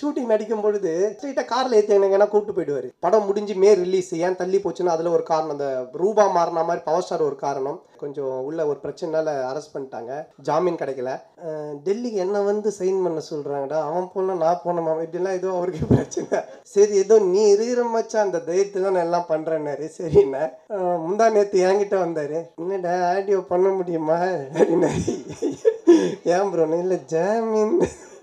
shooting நடிக்கும் பொழுது ஸ்ட்ரெயிட்டாக காரில் ஏற்றி எங்கன்னா கூப்பிட்டு போயிடுவார் படம் முடிஞ்சு மே ரிலீஸ் ஏன் தள்ளி போச்சுன்னா அதில் ஒரு காரணம் அந்த ரூபா மாறின மாதிரி பவர் ஸ்டார் ஒரு காரணம் கொஞ்சம் உள்ள ஒரு பிரச்சனைனால அரெஸ்ட் பண்ணிட்டாங்க ஜாமீன் கிடைக்கல அஹ் டெல்லிக்கு என்ன வந்து சைன் பண்ண சொல்கிறாங்கடா அவன் போன நான் போனமா இப்படிலாம் ஏதோ அவருக்கு பிரச்சனை சரி ஏதோ நீ இருக்கிற மச்சான் அந்த தைரியத்தை தான் நான் எல்லாம் பண்ணுறேன்னாரு சரிண்ணே அஹ் முந்தா நேற்று என்கிட்ட வந்தார் என்னடா ஆடியோ பண்ண முடியுமா அப்படின்னாரு ஏன் ப்ரோ இல்லை ஜாமீன்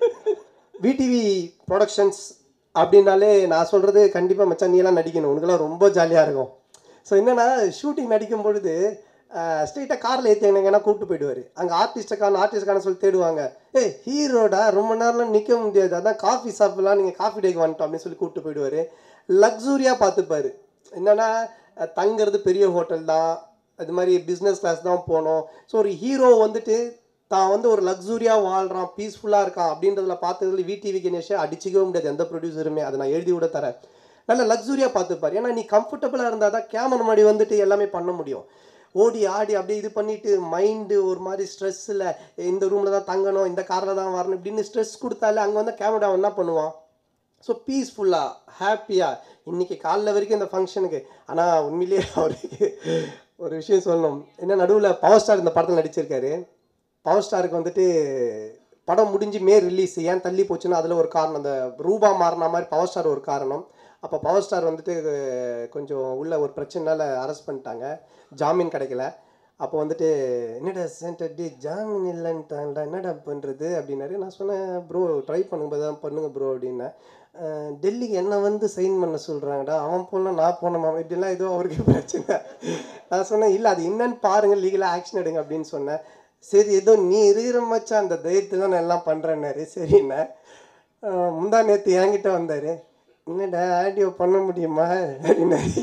விடிவி ப்ரொடக்ஷன்ஸ் அப்படின்னாலே நான் சொல்கிறது கண்டிப்பாக மச்சான் நீ எல்லாம் நடிக்கணும் உனக்கெல்லாம் ரொம்ப ஜாலியாக இருக்கும் ஸோ என்னென்னா ஷூட்டிங் நடிக்கும் பொழுது ஸ்ட்ரெயிட்டாக காரில் ஏற்றி எங்கன்னா கூப்பிட்டு போயிடுவார் அங்கே ஆர்டிஸ்ட்டுக்கான ஆர்டிஸ்டுக்கான சொல்லி தேடுவாங்க ஏய் ஹீரோடா ரொம்ப நேரம்லாம் நிற்க முடியாது அதான் காஃபி சாப்பிடலாம் நீங்கள் காஃபி டேக்கு வந்துட்டோம் அப்படின்னு சொல்லி கூப்பிட்டு போயிடுவார் லக்ஸூரியாக பார்த்துப்பாரு என்னென்னா தங்குறது பெரிய ஹோட்டல் தான் அது மாதிரி பிஸ்னஸ் கிளாஸ் தான் போனோம் ஸோ ஒரு ஹீரோ வந்துட்டு தான் வந்து ஒரு லக்ஸூரியாக வாழ்கிறான் பீஸ்ஃபுல்லாக இருக்கான் அப்படின்றதுல பார்த்ததுல விடிவி கணேஷை அடிச்சிக்கவே முடியாது எந்த ப்ரொடியூசருமே அதை நான் எழுதி விட தரேன் நல்ல லக்ஸூரியாக பார்த்துப்பார் ஏன்னா நீ கம்ஃபர்டபுளாக இருந்தால் தான் கேமரா முன்னாடி வந்துட்டு எல்லாமே பண்ண முடியும் ஓடி ஆடி அப்படியே இது பண்ணிட்டு மைண்டு ஒரு மாதிரி ஸ்ட்ரெஸ்ஸில் இந்த ரூமில் தான் தங்கணும் இந்த காரில் தான் வரணும் இப்படின்னு ஸ்ட்ரெஸ் கொடுத்தாலே அங்கே வந்து கேமரா என்ன பண்ணுவான் ஸோ பீஸ்ஃபுல்லாக ஹாப்பியாக இன்றைக்கி காலைல வரைக்கும் இந்த ஃபங்க்ஷனுக்கு ஆனால் உண்மையிலேயே அவருக்கு ஒரு விஷயம் சொல்லணும் என்ன நடுவில் பவர் ஸ்டார் இந்த படத்தில் நடிச்சிருக்காரு பவர் ஸ்டாருக்கு வந்துட்டு படம் முடிஞ்சு மே ரிலீஸ் ஏன் தள்ளி போச்சுன்னா அதில் ஒரு காரணம் அந்த ரூபா மாறின மாதிரி பவர் ஸ்டார் ஒரு காரணம் அப்போ பவர் ஸ்டார் வந்துட்டு கொஞ்சம் உள்ள ஒரு பிரச்சனைனால அரெஸ்ட் பண்ணிட்டாங்க ஜாமீன் கிடைக்கல அப்போ வந்துட்டு என்னடா சென்டர் டி ஜாமீன் இல்லைன்ட்டாங்கடா என்னடா பண்ணுறது அப்படின்னாரு நான் சொன்னேன் ப்ரோ ட்ரை பண்ணுங்க தான் பண்ணுங்க ப்ரோ அப்படின்னேன் அஹ் டெல்லிக்கு என்ன வந்து சைன் பண்ண சொல்கிறாங்கடா அவன் போனா நான் போனமா இப்படிலாம் ஏதோ அவருக்கு பிரச்சனை நான் சொன்னேன் இல்லை அது என்னன்னு பாருங்க லீகலாக ஆக்ஷன் எடுங்க அப்படின்னு சொன்னேன் சரி ஏதோ நீ இருக்கிற மச்சான் அந்த தைரியத்தை தான் நான் எல்லாம் பண்ணுறேன்னாரு சரிண்ணே அஹ் முந்தா நேற்று என்கிட்ட வந்தார் என்னடா ஆடியோ பண்ண முடியுமா அப்படின்னாரு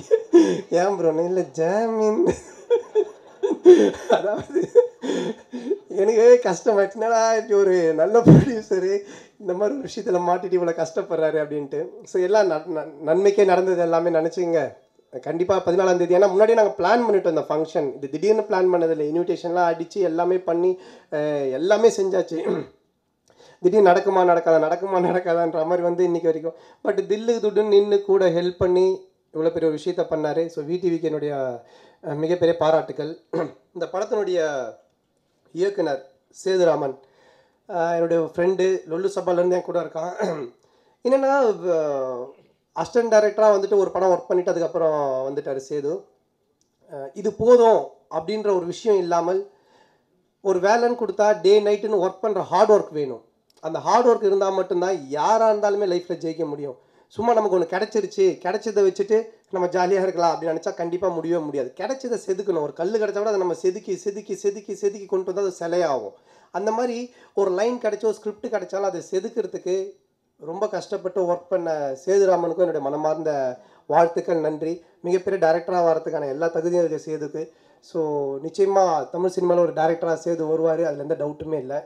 ஏன் ப்ரோ இல்லை ஜாமீன் அதாவது எனக்கு கஷ்டமாச்சுன்னா இப்படி ஒரு நல்ல ப்ரொடியூசரு இந்த மாதிரி ஒரு விஷயத்தில் மாட்டிட்டு இவ்வளோ கஷ்டப்படுறாரு அப்படின்ட்டு ஸோ எல்லாம் ந- ந- நன்மைக்கே நடந்தது எல்லாமே நினச்சிங்க கண்டிப்பாக பதினாலாம் தேதி ஏன்னா முன்னாடியே நாங்கள் பிளான் பண்ணிட்டோம் இந்த ஃபங்க்ஷன் இது திடீர்னு பிளான் பண்ணதில்லை இன்விடேஷன்லாம் அடித்து எல்லாமே பண்ணி அஹ், எல்லாமே செஞ்சாச்சு திடீர்னு நடக்குமா நடக்காதா நடக்குமா நடக்காதான்ற மாதிரி வந்து இன்னைக்கு வரைக்கும் பட் தில்லுக்கு துடுன்னு நின்று கூட ஹெல்ப் பண்ணி இவ்வளோ பெரிய ஒரு விஷயத்த பண்ணார் ஸோ விடிவிக்கு என்னுடைய அஹ், மிகப்பெரிய பாராட்டுக்கள் இந்த படத்தினுடைய இயக்குனர் சேதுராமன் அஹ், என்னுடைய ஃப்ரெண்டு லொல்லு சபாலேருந்து என் கூட இருக்கான் என்னென்னா அசிஸ்டன்ட் டைரக்டராக வந்துட்டு ஒரு படம் ஒர்க் பண்ணிட்டு அதுக்கப்புறம் வந்துட்டார் சேது அஹ், இது போதும் அப்படின்ற ஒரு விஷயம் இல்லாமல் ஒரு வேலைன்னு கொடுத்தா டே நைட்டுன்னு ஒர்க் பண்ணுற ஹார்ட் ஒர்க் வேணும் அந்த ஹார்ட் ஒர்க் இருந்தால் மட்டும்தான் யாராக இருந்தாலுமே லைஃப்பில் ஜெயிக்க முடியும் சும்மா நமக்கு ஒன்று கிடச்சிருச்சு கிடைச்சதை வச்சுட்டு நம்ம ஜாலியாக இருக்கலாம் அப்படின்னு நினச்சா கண்டிப்பாக முடியவே முடியாது கிடைச்சதை செதுக்கணும் ஒரு கல் கிடைச்சா கூட அதை நம்ம செதுக்கி செதுக்கி செதுக்கி செதுக்கி கொண்டு வந்தால் அது சிலையாகும் அந்த மாதிரி ஒரு லைன் கிடைச்சோ ஸ்கிரிப்ட் கிடைச்சாலும் அதை செதுக்கிறதுக்கு ரொம்ப கஷ்டப்பட்டு ஒர்க் பண்ண சேதுராமனுக்கும் என்னுடைய மனமார்ந்த வாழ்த்துக்கள் நன்றி மிகப்பெரிய டைரக்டராக வரதுக்கான எல்லா தகுதியும் இருக்குது சேதுக்கு ஸோ நிச்சயமாக தமிழ் சினிமாவில் ஒரு டைரக்டராக சேது வருவார் அதில் எந்த டவுட்டுமே இல்லை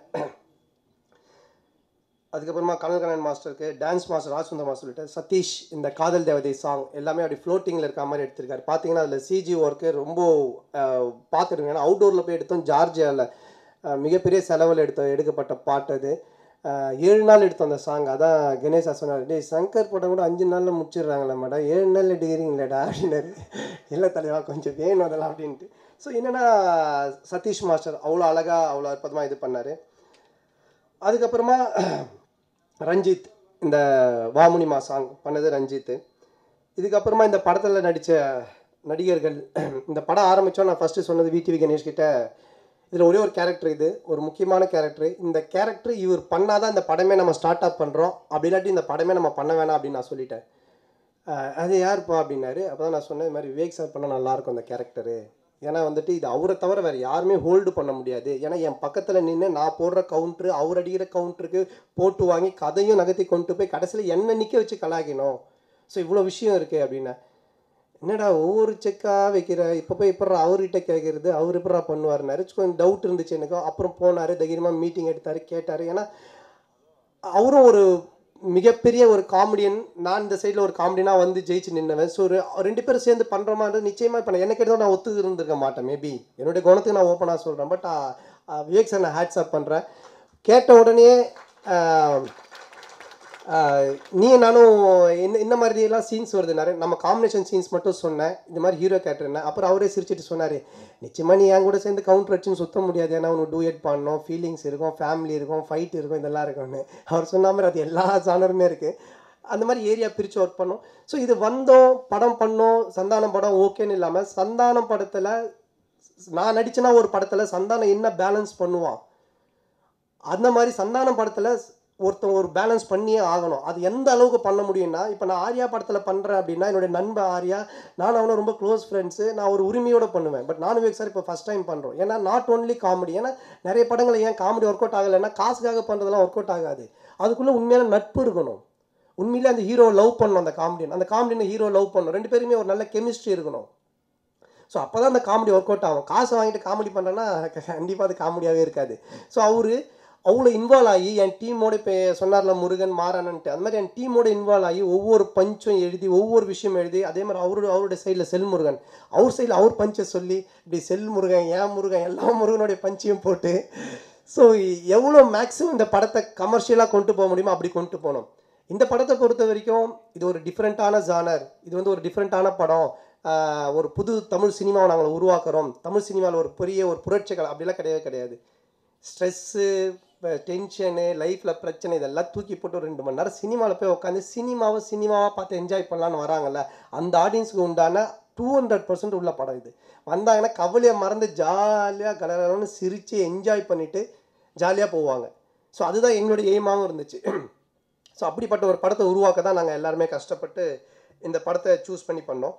அதுக்கப்புறமா கனல் கண்ணன் மாஸ்டருக்கு டான்ஸ் மாஸ்டர் ராஜ்சுந்தர் மாஸ்டர் சொல்லிட்டு சதீஷ் இந்த காதல் தேவதை சாங் எல்லாமே அப்படி ஃப்ளோட்டிங்கில் இருக்க மாதிரி எடுத்திருக்காரு பார்த்தீங்கன்னா அதில் சிஜி ஒர்க்கு ரொம்ப பார்த்துருங்க ஏன்னா அவுட்டோரில் போய் எடுத்தோம் ஜார்ஜியாவில் மிகப்பெரிய செலவில் எடுத்த எடுக்கப்பட்ட பாட்டு அது அஹ், ஏழு நாள் எடுத்தோம் அந்த சாங் அதான் கணேசா சொன்னார் டேய் சங்கர் படம் கூட அஞ்சு நாளில் முடிச்சிடுறாங்களே மேடம் ஏழு நாள் எடுக்கிறீங்களேடா அப்படின்னாரு இல்லை தலைவா கொஞ்சம் வேணும் அதெல்லாம் அப்படின்ட்டு ஸோ என்னென்னா சதீஷ் மாஸ்டர் அவ்வளோ அழகாக அவ்வளோ அற்புதமாக இது பண்ணார் அதுக்கப்புறமா ரஞ்சித் இந்த வாமுனிமா சாங் பண்ணது ரஞ்சித் இதுக்கப்புறமா இந்த படத்தில் நடித்த நடிகர்கள் இந்த படம் ஆரம்பித்தோம் நான் ஃபஸ்ட்டு சொன்னது விடிவி கணேஷ் கிட்ட இதில் ஒரே ஒரு கேரக்டர் இது ஒரு முக்கியமான கேரக்டர் இந்த கேரக்டர் இவர் பண்ணாதான் இந்த படமே நம்ம ஸ்டார்ட் அப் பண்ணுறோம் அப்படி இல்லாட்டி இந்த படமே நம்ம பண்ண வேணாம் அப்படின்னு நான் சொல்லிட்டேன் அஹ் அது யாருப்பா அப்படின்னாரு அப்போ தான் நான் சொன்னேன் இது மாதிரி விவேக் சார் பண்ணால் நல்லாயிருக்கும் அந்த கேரக்டரு ஏன்னா வந்துட்டு இது அவரை தவிர வேறு யாருமே ஹோல்டு பண்ண முடியாது ஏன்னா என் பக்கத்தில் நின்று நான் போடுற கவுண்ட்ரு அவர் அடிக்கிற கவுண்ட்ருக்கு போட்டு வாங்கி கதையும் நகர்த்தி கொண்டு போய் கடைசியில் என்ன நிற்க வச்சு கலாக்கணும் ஸோ இவ்வளோ விஷயம் இருக்குது அப்படின்னா என்னடா ஒவ்வொரு செக்காக வைக்கிற இப்போ போய் எப்பட்றா அவர்கிட்ட கேட்குறது அவர் எப்பட்றா பண்ணுவார்னாரு கொஞ்சம் டவுட் இருந்துச்சு எனக்கு அப்புறம் போனார் தைரியமாக மீட்டிங் எடுத்தார் கேட்டார் ஏன்னா அவரும் ஒரு மிகப்பெரிய ஒரு காமெடியன் நான் இந்த சைடில் ஒரு காமெடியனாக வந்து ஜெயிச்சு நின்னவன் ஸோ ஒரு ரெண்டு பேரும் சேர்ந்து பண்ணுறோமான்றது நிச்சயமாக இப்போ எனக்கு எடுத்தால் நான் ஒத்து இருந்திருக்க மாட்டேன் மேபி என்னுடைய குணத்துக்கு நான் ஓப்பனாக சொல்கிறேன் பட் விவேக் சார் நான் ஹேட்ஸ் அப் பண்ணுறேன் கேட்ட உடனே ஆஹ், ஆஹ் நீ நானும் என்ன இந்த மாதிரிலாம் சீன்ஸ் வருது நிறைய நம்ம காம்பினேஷன் சீன்ஸ் மட்டும் சொன்னேன் இந்த மாதிரி ஹீரோ கேரக்டர் அப்புறம் அவரே சிரிச்சிட்டு சொன்னார் நிச்சயமாக நீ என் கூட சேர்ந்து கவுண்டர் வச்சுன்னு சுத்த முடியாது ஏன்னா உனக்கு டூயட் பண்ணணும் ஃபீலிங்ஸ் இருக்கும் ஃபேமிலி இருக்கும் ஃபைட் இருக்கும் இதெல்லாம் இருக்கும்னு அவர் சொன்ன மாதிரி அது எல்லா ஜானருமே இருக்குது அந்த மாதிரி ஏரியா பிரித்து ஒர்க் பண்ணோம் ஸோ இது வந்தோம் படம் பண்ணோம் சந்தானம் படம் ஓகேன்னு இல்லாமல் சந்தானம் படத்தில் நான் நடிச்சேன்னா ஒரு படத்தில் சந்தானம் என்ன பேலன்ஸ் பண்ணுவான் அந்த மாதிரி சந்தானம் படத்தில் ஒருத்தன் ஒரு பேலன்ஸ் பண்ணியே ஆகணும் அது எந்த அளவுக்கு பண்ண முடியும்னா இப்போ நான் ஆர்யா படத்தில் பண்ணுறேன் அப்படின்னா என்னுடைய நண்பன் ஆர்யா நான் அவனும் ரொம்ப க்ளோஸ் ஃப்ரெண்ட்ஸு நான் ஒரு உரிமையோட பண்ணுவேன் பட் நானும் விவேக் சார் இப்போ ஃபஸ்ட் டைம் பண்ணுறோம் ஏன்னா நாட் ஓன்லி காமெடி ஏன்னா நிறைய படங்கள் ஏன் காமெடி ஒர்க் அவுட் ஆகலைன்னா காசுக்காக பண்ணுறதெல்லாம் ஒர்க் அவுட் ஆகாது அதுக்குள்ளே உண்மையான நட்பு இருக்கணும் உண்மையிலே அந்த ஹீரோ லவ் பண்ணணும் அந்த காமெடியன் அந்த காமெடியனை ஹீரோ லவ் பண்ணணும் ரெண்டு பேருமே ஒரு நல்ல கெமிஸ்ட்ரி இருக்கணும் ஸோ அப்போ தான் அந்த காமெடி ஒர்க் அவுட் ஆகும் காசை வாங்கிட்டு காமெடி பண்ணுறேன்னா கண்டிப்பாக அது காமெடியாகவே இருக்காது ஸோ அவர் அவ்வளோ இன்வால்வ் ஆகி என் டீமோட இப்போ சொன்னார்ல முருகன் மாறனன்ட்டு அது மாதிரி என் டீமோட இன்வால்வ் ஆகி ஒவ்வொரு பஞ்சும் எழுதி ஒவ்வொரு விஷயம் எழுதி அதே மாதிரி அவரு அவருடைய சைடில் செல்முருகன் அவர் சைடில் அவர் பஞ்சை சொல்லி இப்படி செல்முருகன் ஏன் முருகன் எல்லா முருகனுடைய பஞ்சையும் போட்டு ஸோ எவ்வளோ மேக்ஸிமம் இந்த படத்தை கமர்ஷியலாக கொண்டு போக முடியுமோ அப்படி கொண்டு போகணும் இந்த படத்தை பொறுத்த வரைக்கும் இது ஒரு டிஃப்ரெண்ட்டான ஜானர் இது வந்து ஒரு டிஃப்ரெண்ட்டான படம் ஆஹ் ஒரு புது தமிழ் சினிமாவை நாங்கள் உருவாக்குறோம் தமிழ் சினிமாவில் ஒரு பெரிய ஒரு புரட்சிகள் அப்படிலாம் கிடையவே கிடையாது ஸ்ட்ரெஸ்ஸு டென்ஷனு லைஃப்பில் பிரச்சனை இதெல்லாம் தூக்கி போட்டு ஒரு ரெண்டு மணி நேரம் சினிமாவில் போய் உட்காந்து சினிமாவை சினிமாவாக பார்த்து என்ஜாய் பண்ணலான்னு வராங்கல்ல அந்த ஆடியன்ஸுக்கு உண்டான டூ ஹண்ட்ரட் பர்சன்ட் உள்ள படம் இது வந்தாங்கன்னா கவலையை மறந்து ஜாலியாக கலகலன்னு சிரித்து என்ஜாய் பண்ணிவிட்டு ஜாலியாக போவாங்க ஸோ அதுதான் எங்களுடைய எய்மாகவும் இருந்துச்சு ஸோ அப்படிப்பட்ட ஒரு படத்தை உருவாக்க தான் நாங்கள் எல்லாருமே கஷ்டப்பட்டு இந்த படத்தை சூஸ் பண்ணி பண்ணோம்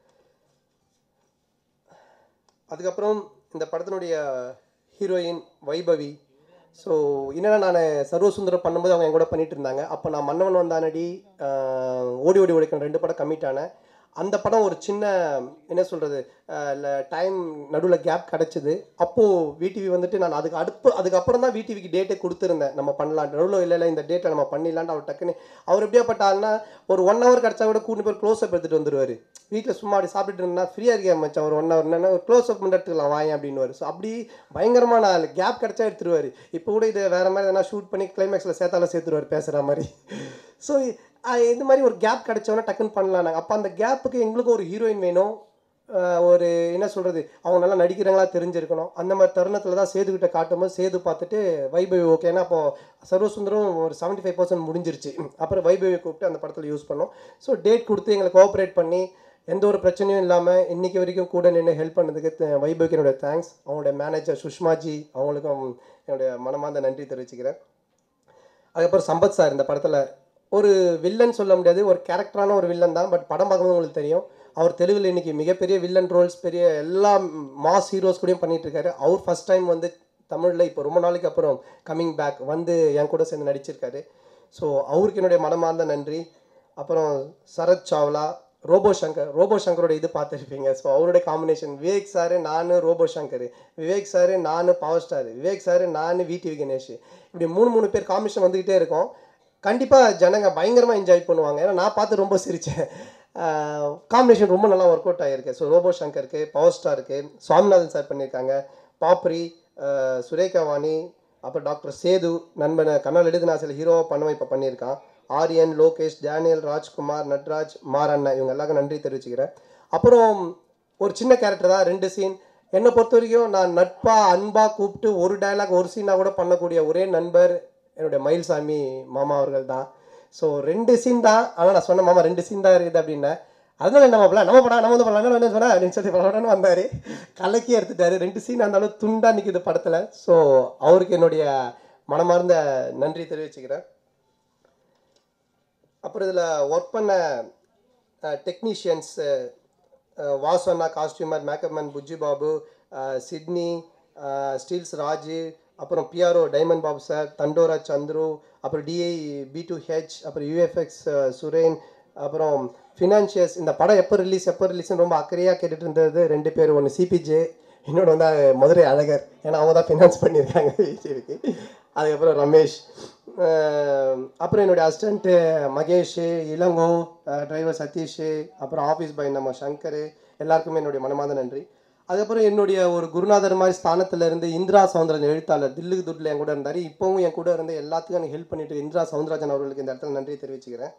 அதுக்கப்புறம் இந்த படத்தினுடைய ஹீரோயின் வைபவி ஸோ என்னென்னா நான் சர்வசுந்தரம் பண்ணும்போது அவங்க என் கூட பண்ணிட்டு இருந்தாங்க அப்போ நான் மன்னவன் வந்தானடி ஆஹ், ஓடி ஓடி உடைக்கணும் ரெண்டு படம் கமிட் ஆனேன் அந்த படம் ஒரு சின்ன என்ன சொல்கிறது டைம் நடுவில் கேப் கிடச்சிது அப்போது விடிவி வந்துட்டு நான் அதுக்கு அடுப்பு அதுக்கப்புறம் தான் விடிவிக்கு டேட்டே கொடுத்துருந்தேன் நம்ம பண்ணலாம் நடுவில் இல்லை இல்லை இந்த டேட்டை நம்ம பண்ணிடலான்ட்டு அவர் டக்குன்னு அவர் எப்படியாப்பட்ட ஆள்னா ஒரு ஒன் ஹவர் கிடச்சா கூட கூட்டு போய் க்ளோஸ் அப் எடுத்துகிட்டு வந்துருவார் வீட்டில் சும்மா அப்படி சாப்பிட்டுட்டு இருந்தா ஃப்ரீயாக இருக்கேன் மச்சான் ஒரு ஒன் ஹவர் என்னன்னா ஒரு க்ளோஸ் அப் மட்டும் எடுத்துக்கலாம் வாங்க அப்படின்னு ஸோ அப்படி பயங்கரமான ஆள் கேப் கிடச்சா எடுத்துருவார் இப்போ கூட இது வேறு மாதிரி எதனா ஷூட் பண்ணி கிளைமேக்ஸில் சேர்த்தாலும் சேர்த்துருவார் பேசுகிற மாதிரி ஸோ இந்த மாதிரி ஒரு கேப் கிடைச்சோன்னா டக்குன்னு பண்ணலாம் நாங்கள் அப்போ அந்த கேப்புக்கு எங்களுக்கு ஒரு ஹீரோயின் வேணும் ஆஹ் ஒரு என்ன சொல்கிறது அவங்க நல்லா நடிக்கிறாங்களா தெரிஞ்சிருக்கணும் அந்த மாதிரி தருணத்தில் தான் சேதுக்கிட்ட காட்டும்போது சேது பார்த்துட்டு வைபவி ஓகேன்னா அப்போ சர்வசுந்தரம் ஒரு செவன்ட்டி ஃபைவ் பர்சன்ட் முடிஞ்சிருச்சு அப்புறம் வைபவி கூப்பிட்டு அந்த படத்தில் யூஸ் பண்ணோம் ஸோ டேட் கொடுத்து எங்களை கோஆப்ரேட் பண்ணி எந்த ஒரு பிரச்சனையும் இல்லாமல் இன்னைக்கு வரைக்கும் கூட நின்று ஹெல்ப் பண்ணதுக்கு த- வைபவிக்கு என்னுடைய தேங்க்ஸ் அவங்களுடைய மேனேஜர் சுஷ்மாஜி அவங்களுக்கும் என்னுடைய மனமார்ந்த நன்றி தெரிவிச்சுக்கிறேன் அதுக்கப்புறம் சம்பத் சார் இந்த படத்தில் ஒரு வில்லன் சொல்ல முடியாது ஒரு கேரக்டரான ஒரு வில்லன் தான் பட் படம் பார்க்கும்போது உங்களுக்கு தெரியும் அவர் தெலுங்குல இன்னைக்கு மிகப்பெரிய வில்லன் ரோல்ஸ் பெரிய எல்லா மாஸ் ஹீரோஸ் கூடயும் பண்ணிட்டு இருக்காரு அவர் ஃபர்ஸ்ட் டைம் வந்து தமிழில் இப்போ ரொம்ப நாளைக்கு அப்புறம் கம்மிங் பேக் வந்து என் கூட சேர்ந்து நடிச்சிருக்காரு ஸோ அவருக்கு என்னுடைய மனமார்ந்த நன்றி அப்புறம் சரத் சாவ்லா ரோபோ சங்கர் ரோபோ சங்கரோட இது பார்த்துருப்பீங்க ஸோ அவருடைய காம்பினேஷன் விவேக் சார் நான் ரோபோ சங்கர் விவேக் சார் நான் பவர் ஸ்டார் விவேக் சார் நான் விடிவி கணேஷ் இப்படி மூணு மூணு பேர் காம்பினேஷன் வந்துக்கிட்டே இருக்கும் கண்டிப்பாக ஜனங்க பயங்கரமாக என்ஜாய் பண்ணுவாங்க ஏன்னா நான் பார்த்து ரொம்ப சிரித்தேன் காம்பினேஷன் ரொம்ப நல்லா ஒர்க் அவுட் ஆகிருக்கு ஸோ ரோபோ சங்கருக்கு பவர் ஸ்டாருக்கு சுவாமிநாதன் சார் பண்ணியிருக்காங்க பாப்ரி ஆஹ் சுரேகா வாணி அப்புறம் டாக்டர் சேது நண்பனை கண்ணால் எழுதுனா சில ஹீரோவாக பண்ணுவேன் இப்போ பண்ணியிருக்கான் ஆரியன் லோகேஷ் டேனியல் ராஜ்குமார் நட்ராஜ் மாரண்ணா இவங்க எல்லாருக்கும் நன்றி தெரிவிச்சுக்கிறேன் அப்புறம் ஒரு சின்ன கேரக்டர் தான் ரெண்டு சீன் என்னை பொறுத்த வரைக்கும் நான் நட்பா அன்பா கூப்பிட்டு ஒரு டயலாக் ஒரு சீனாக கூட பண்ணக்கூடிய ஒரே நண்பர் என்னுடைய மயில்சாமி மாமா அவர்கள் தான் ஸோ ரெண்டு சீன் தான் ஆனால் நான் சொன்ன மாமா ரெண்டு சீன் தான் இருக்குது அப்படின்னேன் அதனால என்ன மாப்பிள நம்ம படம் நம்ம வந்து பண்ணலாம் என்ன என்ன சொன்னா அப்படின்னு சொல்லி படம்னு வந்தார் கலக்கி எடுத்துட்டாரு ரெண்டு சீன் இருந்தாலும் துண்டா நிற்கிது படத்தில் ஸோ அவருக்கு என்னுடைய மனமார்ந்த நன்றி தெரிவிச்சுக்கிறேன் அப்புறம் இதில் ஒர்க் பண்ண technicians Vasanna costumer makeup man Bujji Babu அஹ், சிட்னி அஹ், ஸ்டீல்ஸ் ராஜு அப்புறம் PRO diamond Babu sir Thandora Chandru அப்புறம் டிஐ பி டூ ஹெச் அப்புறம் யூஎஃப்எக்ஸ் சுரேன் அப்புறம் ஃபினான்ஷியர்ஸ் இந்த படம் எப்போ ரிலீஸ் எப்போ ரிலீஸ்னு ரொம்ப அக்கறையாக கேட்டுட்டு இருந்தது ரெண்டு பேர் ஒன்று சிபிஜே இன்னொன்று வந்து மதுரை அழகர் ஏன்னா அவங்க தான் ஃபினான்ஸ் பண்ணியிருக்காங்க விஜய்க்கு அதுக்கப்புறம் ரமேஷ் அஹ் அப்புறம் என்னுடைய அசிஸ்டண்ட்டு மகேஷ் இளங்கோ டிரைவர் சதீஷ் அப்புறம் ஆஃபீஸ் பாய் நம்ம சங்கர் எல்லாருக்குமே என்னுடைய மனமார்ந்த நன்றி அதுக்கப்புறம் என்னுடைய ஒரு குருநாதர் மாதிரி ஸ்தானத்துல இருந்து இந்திரா சவுந்தரன் எழுத்தாளர் தில்லுக்கு துட்டில் என் கூட இருந்தார் இப்போவும் என் கூட இருந்து எல்லாத்துக்கும் எனக்கு ஹெல்ப் பண்ணிட்டு இந்திரா சவுந்தரராஜன் அவர்களுக்கு இந்த இடத்துல நன்றி தெரிவிச்சுக்கிறேன்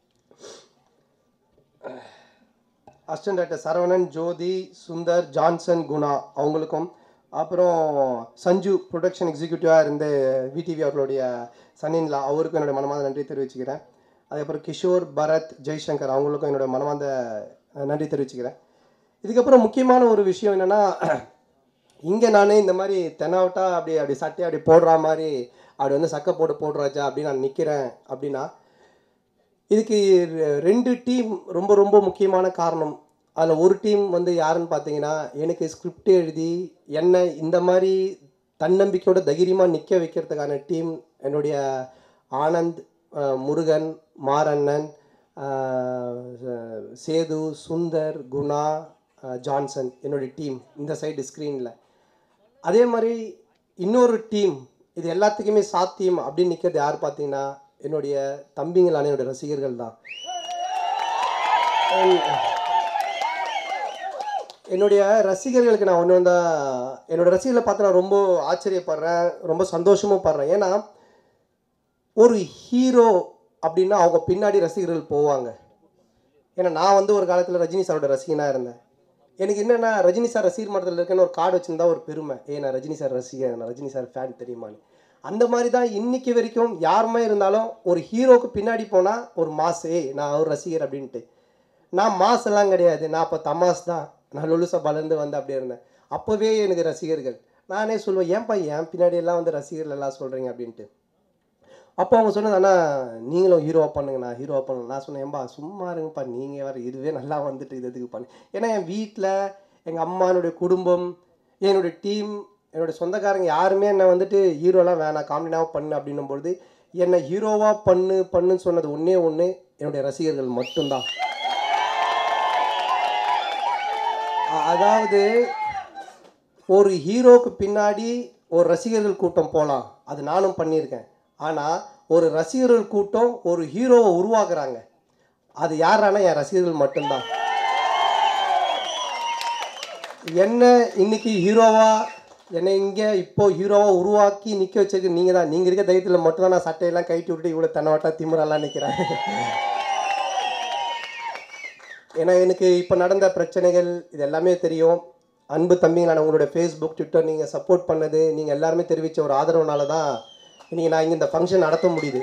assistant director Saravanan Jothi Sundar Johnson Guna அவங்களுக்கும் அப்புறம் சஞ்சு ப்ரொடக்ஷன் எக்ஸிக்யூட்டிவாக இருந்த விடிவி அவர்களுடைய சன்னின்லா அவருக்கும் என்னுடைய மனமார்ந்த நன்றி தெரிவிச்சுக்கிறேன் அதுக்கப்புறம் கிஷோர் பரத் ஜெய்சங்கர் அவங்களுக்கும் என்னுடைய மனமார்ந்த அஹ், நன்றி தெரிவிச்சுக்கிறேன் இதுக்கப்புறம் முக்கியமான ஒரு விஷயம் என்னென்னா இங்கே நான் இந்த மாதிரி தெனாவட்டா அப்படி அப்படி சட்டை அப்படி போடுற மாதிரி அப்படி வந்து சக்கை போட்டு போடுறாச்சா அப்படின்னு நான் நிற்கிறேன் அப்படின்னா இதுக்கு ரெ- ரெண்டு டீம் ரொம்ப ரொம்ப முக்கியமான காரணம் அதில் ஒரு டீம் வந்து யாருன்னு பார்த்தீங்கன்னா எனக்கு ஸ்கிரிப்ட் எழுதி என்னை இந்த மாதிரி தன்னம்பிக்கையோட தைரியமாக நிற்க வைக்கிறதுக்கான டீம் என்னுடைய ஆனந்த் அஹ், முருகன் மாரண்ணன் அஹ், சேது சுந்தர் குணா அஹ், ஜான்சன் என்னுடைய டீம் இந்த சைடு ஸ்க்ரீனில் அதே மாதிரி இன்னொரு டீம் இது எல்லாத்துக்குமே சாத்தியம் அப்படின்னு நிற்கிறது யார் பார்த்தீங்கன்னா என்னுடைய தம்பிங்களான என்னுடைய ரசிகர்கள் தான் என்னுடைய ரசிகர்களுக்கு நான் ஒன்று வந்தா என்னோட ரசிகர்களை பார்த்து நான் ரொம்ப ஆச்சரியப்படுறேன் ரொம்ப சந்தோஷமும் படுறேன் ஏன்னா ஒரு ஹீரோ அப்படின்னா அவங்க பின்னாடி ரசிகர்கள் போவாங்க ஏன்னா நான் வந்து ஒரு காலத்தில் ரஜினி சாரோட ரசிகனாக இருந்தேன் எனக்கு என்னென்னா ரஜினி சார் ரசிகர் மன்றத்தில் இருக்கேன்னு ஒரு கார்டு வச்சிருந்தா ஒரு பெருமை ஏ நான் ரஜினி சார் ரசிகன் நான் ரஜினி சார் ஃபேன் தெரியுமான்னு அந்த மாதிரி தான் இன்னைக்கு வரைக்கும் யாருமே இருந்தாலும் ஒரு ஹீரோக்கு பின்னாடி போனால் ஒரு மாஸ் ஏய் நான் ஒரு ரசிகர் அப்படின்ட்டு நான் மாஸ் எல்லாம் கிடையாது நான் அப்போ தமாஸ் தான் நான் லுலுசா பலர்ந்து வந்து அப்படியே இருந்தேன் அப்போவே எனக்கு ரசிகர்கள் நானே சொல்லுவேன் ஏன்பா ஏன் பின்னாடி எல்லாம் வந்து ரசிகர்கள் எல்லாம் சொல்கிறீங்க அப்படின்ட்டு அப்போ அவங்க சொன்னது அண்ணா நீங்களும் ஹீரோவா பண்ணுங்க நான் ஹீரோவா பண்ணுங்க நான் சொன்னேன் ஏன்பா சும்மா இருங்கப்பா நீங்கள் வேறு இதுவே நல்லா வந்துட்டு இது எதுக்கு பண்ணு ஏன்னா என் வீட்டில் எங்கள் அம்மா என்னுடைய குடும்பம் என்னுடைய டீம் என்னுடைய சொந்தக்காரங்க யாருமே என்னை வந்துட்டு ஹீரோலாம் வேணாம் காமெடினாக பண்ணு அப்படின்னும் பொழுது என்னை ஹீரோவாக பண்ணு பண்ணுன்னு சொன்னது ஒன்றே ஒன்று என்னுடைய ரசிகர்கள் மட்டும்தான் அ- அதாவது ஒரு ஹீரோக்கு பின்னாடி ஒரு ரசிகர்கள் கூட்டம் போகலாம் அது நானும் பண்ணியிருக்கேன் ஆனால் ஒரு ரசிகர்கள் கூட்டம் ஒரு ஹீரோவை உருவாக்குறாங்க அது யாரானா என் ரசிகர்கள் மட்டும்தான் என்ன இன்னைக்கு ஹீரோவா என்னை இங்கே இப்போ ஹீரோவா உருவாக்கி நிற்க வச்சிருக்கு நீங்கள் தான் நீங்கள் இருக்க தைரியத்தில் மட்டும்தான் நான் சட்டையெல்லாம் கைட்டி விட்டு இவ்வளோ தன்னவட்டா திமிரெல்லாம் நிற்கிறேன் ஏன்னா எனக்கு இப்போ நடந்த பிரச்சனைகள் இது எல்லாமே தெரியும் அன்பு தம்பிங்களான உங்களுடைய ஃபேஸ்புக் ட்விட்டர் நீங்கள் சப்போர்ட் பண்ணது நீங்கள் எல்லாருமே தெரிவித்த ஒரு ஆதரவுனால தான் இன்னைக்கு நான் இங்கே இந்த ஃபங்க்ஷன் நடத்த முடியுது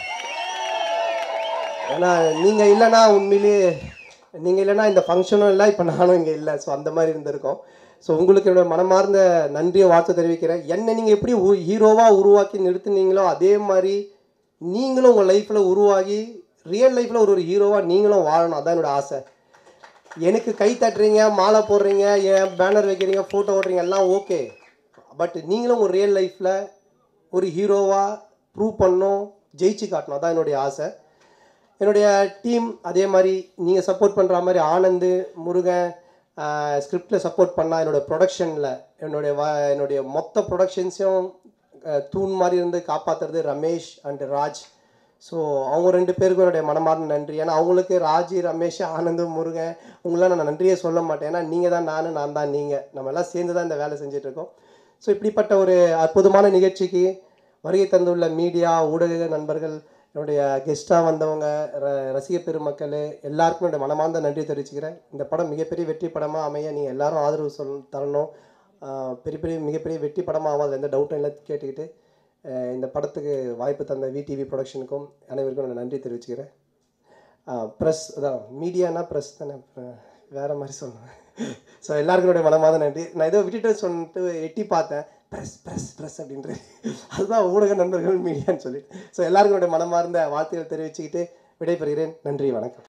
ஏன்னா நீங்கள் இல்லைன்னா உண்மையிலேயே நீங்கள் இல்லைன்னா இந்த ஃபங்க்ஷனும் இல்லை இப்போ நானும் இங்கே இல்லை ஸோ அந்த மாதிரி இருந்திருக்கோம் ஸோ உங்களுக்கு என்னோட மனமார்ந்த நன்றியை வாழ்த்து தெரிவிக்கிறேன் என்னை நீங்கள் எப்படி ஹீரோவாக உருவாக்கி நிறுத்துனீங்களோ அதே மாதிரி நீங்களும் உங்கள் லைஃப்பில் உருவாகி ரியல் லைஃப்பில் ஒரு ஒரு ஹீரோவாக நீங்களும் வாழணும் அதான் என்னோட ஆசை எனக்கு கை தட்டுறீங்க மாலை போடுறீங்க ஏன் பேனர் வைக்கிறீங்க ஃபோட்டோ ஓடுறீங்க எல்லாம் ஓகே பட் நீங்களும் ஒரு ரியல் லைஃப்பில் ஒரு ஹீரோவாக ப்ரூவ் பண்ணணும் ஜெயிச்சு காட்டணும் அதான் என்னுடைய ஆசை என்னுடைய டீம் அதே மாதிரி நீங்கள் சப்போர்ட் பண்ணுற மாதிரி ஆனந்து முருகன் ஸ்கிரிப்டில் சப்போர்ட் பண்ணா என்னோட ப்ரொடக்ஷனில் என்னுடைய வ என்னுடைய மொத்த ப்ரொடக்ஷன்ஸையும் தூண் மாதிரி இருந்து காப்பாற்றுறது ரமேஷ் அண்ட் ராஜ் ஸோ அவங்க ரெண்டு பேருக்கும் என்னுடைய மனமார்ந்த நன்றி ஏன்னா அவங்களுக்கு ராஜி ரமேஷ் ஆனந்து முருகன் உங்களாம் நான் நன்றியே சொல்ல மாட்டேன் ஏன்னா நீங்கள் தான் நான் நான் தான் நீங்கள் நம்ம எல்லாம் சேர்ந்து தான் இந்த வேலை செஞ்சுட்டு இருக்கோம் ஸோ இப்படிப்பட்ட ஒரு அற்புதமான நிகழ்ச்சிக்கு வருகை தந்துள்ள மீடியா ஊடக நண்பர்கள் என்னுடைய கெஸ்ட்டாக வந்தவங்க ர- ரசிக பெருமக்கள் எல்லாருக்கும் என்னுடைய மனமார்ந்த நன்றி தெரிவிச்சுக்கிறேன் இந்த படம் மிகப்பெரிய வெற்றி படமாக அமைய நீங்கள் எல்லாரும் ஆதரவு சொல் தரணும் ஆஹ் பெரிய பெரிய மிகப்பெரிய வெற்றி படமாக ஆகும் அதில் எந்த டவுட்டும் இல்லை கேட்டுக்கிட்டு ஆஹ் இந்த படத்துக்கு வாய்ப்பு தந்த விடிவி ப்ரொடக்ஷனுக்கும் அனைவருக்கும் நான் நன்றி தெரிவிச்சுக்கிறேன் ப்ரெஸ் அதான் மீடியானா ப்ரெஸ் தானே அஹ் வேற மாதிரி சொல்லணும் ஸோ எல்லாருக்கும் என்னுடைய மனமார்ந்த நன்றி நான் ஏதோ விட்டுட்டு சொல்லிட்டு எட்டி பார்த்தேன் ப்ரெஸ் ப்ரெஸ் ப்ரெஸ் அப்படின்றது அதுதான் ஊடக நண்பர்கள் மீடியான்னு சொல்லிட்டு ஸோ எல்லாருக்கும் என்னுடைய மனமார்ந்த வாழ்த்துக்கள் தெரிவிச்சுக்கிட்டு விடைபெறுகிறேன் நன்றி வணக்கம்